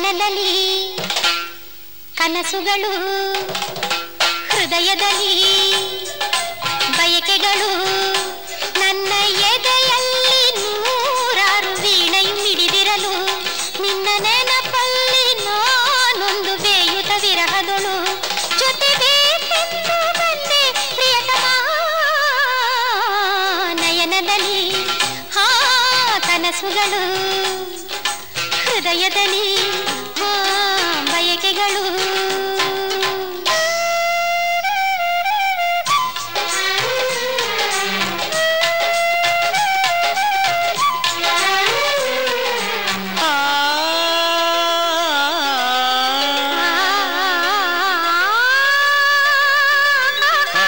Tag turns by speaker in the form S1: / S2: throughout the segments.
S1: ನಯನದಲ್ಲಿ ಕನಸುಗಳು ಹೃದಯದಲ್ಲಿ ಬಯಕೆಗಳು ನನ್ನ ಎದೆಯಲ್ಲಿ ನೂರಾರು ವೀಣೆಯು ಮಿಡಿದಿರಲು ನಿನ್ನ ನೆನಪಲ್ಲಿ ನಾನೊಂದು ಬೇಯುತ ವಿರಹದೊಳು ಜೊತೆ ಬೇಕೆಂದು ಬಂದೆ ಪ್ರಿಯತಮ ನಯನದಲ್ಲಿ ಹಾ ಕನಸುಗಳು ಹೃದಯದಲ್ಲಿ ಹಾ ಬಯಕೆಗಳು
S2: ಆ, ಆ,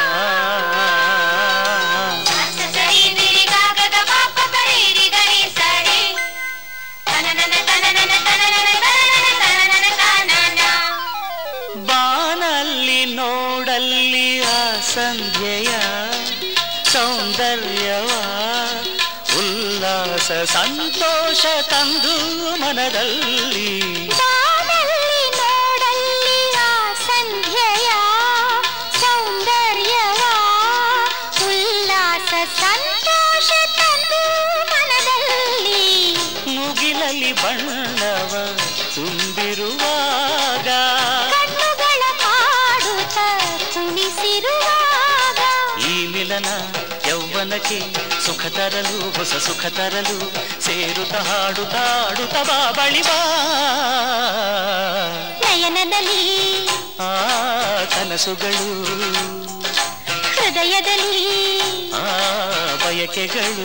S2: ಬಾನಲ್ಲಿ ನೋಡಲ್ಲಿ ಆ ಸಂಧ್ಯೆಯ ಸೌಂದರ್ಯವ ಉಲ್ಲಾಸ ಸಂತೋಷ ತಂದು ಮನದಲ್ಲಿ
S1: ಬಾನಲ್ಲಿ ನೋಡಲ್ಲಿ ಆ ಸಂಧ್ಯೆಯ ಸೌಂದರ್ಯವ ಉಲ್ಲಾಸ ಸಂತೋಷ ತಂದು ಮನದಲ್ಲಿ
S2: ಮುಗಿಲಲ್ಲಿ ಬಣ್ಣವ ತುಂಬಿರುವಾಗ
S1: ಕಣ್ಣುಗಳ ಪಾಡುತ್ತ ಕುಣಿಸಿರುವಾಗ
S2: ಈ ಮಿಲನ ಯೌವನಕ್ಕೆ ಸುಖ ತರಲು ಹೊಸ ಸುಖ ತರಲು ಸೇರುತ್ತ ಹಾಡುತ್ತ ಆಡುತ್ತ ಬಾ ಬಳಿ ಬಾ
S1: ನಯನದಲ್ಲಿ
S2: ಆ ಕನಸುಗಳು
S1: ಹೃದಯದಲ್ಲಿ
S2: ಆ ಬಯಕೆಗಳು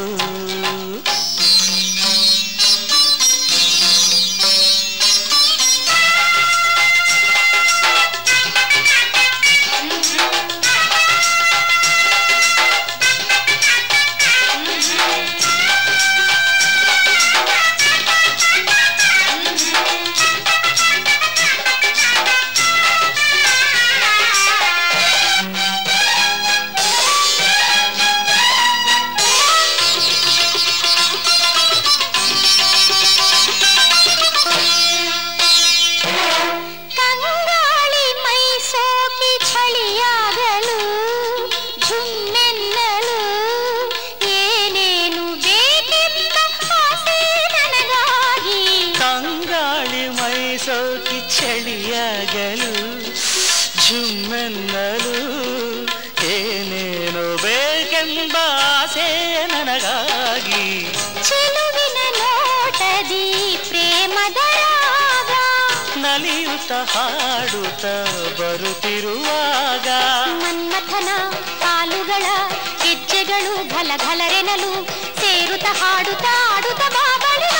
S1: ಕಂಗಾಳಿ ಮೈ ಸೋಕಿ ಚಳಿಯಾಗಲು ಝುಮ್ಮೆನ್ನಲು ಏನೇನು ಬೇಕೆಂಬ ಆಸೆ ನನಗಾಗಿ
S2: ಕಂಗಾಳಿ ಮೈಸೋಕಿ ಚಳಿಯಾಗಲು ಝುಮ್ಮೆನ್ನಲು ಏನೇನು ಬೇಕೆಂಬ ಆಸೆ ನನಗಾಗಿ
S1: ಚೆಲುವಿನ ನೋಟದಿ ಪ್ರೇಮದ ರಾಗ
S2: ನಲಿಯುತ್ತ ಹಾಡುತ್ತ ಬರುತ್ತಿರುವಾಗ
S1: ಮನ್ಮಥನ ಕಾಲುಗಳ ಹೆಜ್ಜೆಗಳು ಘಲ ಘಲರೆನಲು ಸೇರುತ್ತ ಹಾಡುತ್ತ ಆಡುತ್ತ ಬಾಬಳಿವ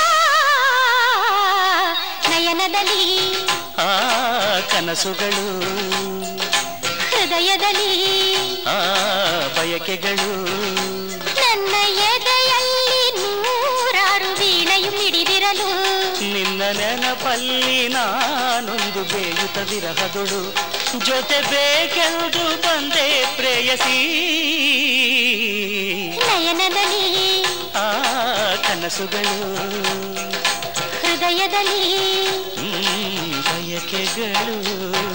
S1: ನಯನದಲ್ಲಿ
S2: ಆ ಕನಸುಗಳು
S1: ಹೃದಯದಲ್ಲಿ
S2: ಆ ಬಯಕೆಗಳು
S1: ನನ್ನ ಎದೆಯಲ್ಲಿ ನೂರಾರು ವೀಣೆಯು ಮಿಡಿದಿರಲು
S2: ನಿನ್ನ ನೆನಪಲ್ಲಿ ನಾನೊಂದು ಬೇಯುತ್ತ ವಿರಹದೊಳು ಜೊತೆ ಬೇಕೆಂದು ಬಂದೆ ಪ್ರೇಯಸಿ
S1: ನಯನದಲ್ಲಿ
S2: ಆ ಕನಸುಗಳು
S1: ಹೃದಯದಲ್ಲಿ
S2: ಹ್ಮ್, ಬಯಕೆಗಳು